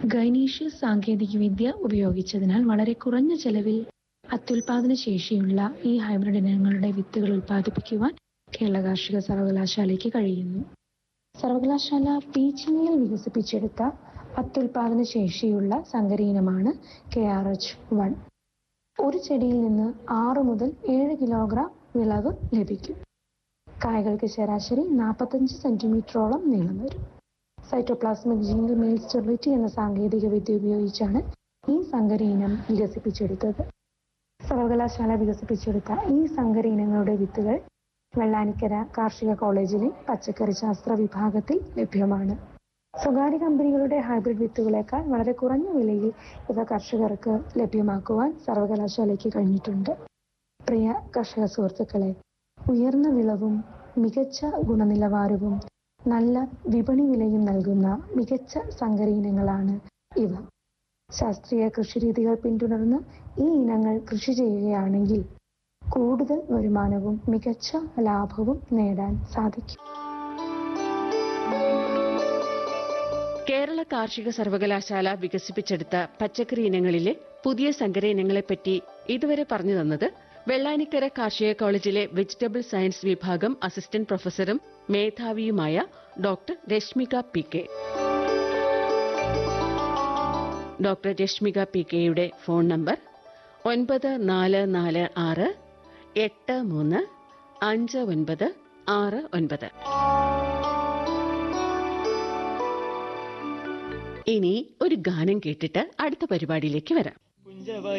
ഗൈനീഷ്യസ് സാങ്കേതികവിദ്യ ഉപയോഗിച്ചതിനാൽ വളരെ കുറഞ്ഞ ചെലവിൽ അത്യുൽപാദന ശേഷിയുള്ള ഈ ഹൈബ്രിഡ് ഇനങ്ങളുടെ വിത്തുകൾ ഉൽപ്പാദിപ്പിക്കുവാൻ കേരള കാർഷിക സർവകലാശാലയ്ക്ക് കഴിയുന്നു സർവകലാശാല പീച്ചിങ്ങിൽ വികസിപ്പിച്ചെടുത്ത അത്യുൽപാദന ശേഷിയുള്ള സങ്കര ഇനമാണ് കെ ആർ എച്ച് വൺ ഒരു ചെടിയിൽ നിന്ന് ആറ് മുതൽ ഏഴ് കിലോഗ്രാം വിളവ് ലഭിക്കും കായകൾക്ക് ശരാശരി നാൽപ്പത്തഞ്ച് സെന്റിമീറ്ററോളം നീളം വരും സൈറ്റോപ്ലാസ്മിക് ജീനിൽ മെയിൽ സ്റ്റെറിലിറ്റി എന്ന സാങ്കേതിക വിദ്യ ഉപയോഗിച്ചാണ് ഈ സങ്കര ഇനം വികസിപ്പിച്ചെടുത്തത് സർവകലാശാല വികസിപ്പിച്ചെടുത്ത ഈ സങ്കര ഇനങ്ങളുടെ വിത്തുകൾ വെള്ളാനിക്കര കാർഷിക കോളേജിലെ പച്ചക്കറി ശാസ്ത്ര വിഭാഗത്തിൽ ലഭ്യമാണ് സ്വകാര്യ കമ്പനികളുടെ ഹൈബ്രിഡ് വിത്തുകളേക്കാൾ വളരെ കുറഞ്ഞ വിലയിൽ ഇവ കർഷകർക്ക് ലഭ്യമാക്കുവാൻ സർവകലാശാലയ്ക്ക് കഴിഞ്ഞിട്ടുണ്ട് പ്രിയ കർഷക സുഹൃത്തുക്കളെ ഉയർന്ന വിളവും മികച്ച ഗുണനിലവാരവും നല്ല വിപണി വിലയും നൽകുന്ന മികച്ച സങ്കര ഇനങ്ങളാണ് ഇവ ശാസ്ത്രീയ കൃഷിരീതികൾ പിന്തുടർന്ന് ഈ ഇനങ്ങൾ കൃഷി ചെയ്യുകയാണെങ്കിൽ കൂടുതൽ വരുമാനവും മികച്ച ലാഭവും നേടാൻ സാധിക്കും കേരള കാർഷിക സർവകലാശാല വികസിപ്പിച്ചെടുത്ത പച്ചക്കറി ഇനങ്ങളിലെ പുതിയ സങ്കര ഇനങ്ങളെപ്പറ്റി ഇതുവരെ പറഞ്ഞു തന്നത് വെള്ളാനിക്കര കാർഷിക കോളേജിലെ വെജിറ്റബിൾ സയൻസ് വിഭാഗം അസിസ്റ്റന്റ് പ്രൊഫസറും മേധാവിയുമായ doctor Rashmika P K doctor Rashmika P കെയുടെ ഫോൺ നമ്പർ ഒൻപത് നാല് നാല് ആറ് എട്ട് മൂന്ന് അഞ്ച് ഒൻപത് ആറ് ഒൻപത് ഇനി ഒരു ഗാനം കേട്ടിട്ട് അടുത്ത പരിപാടിയിലേക്ക് വരാം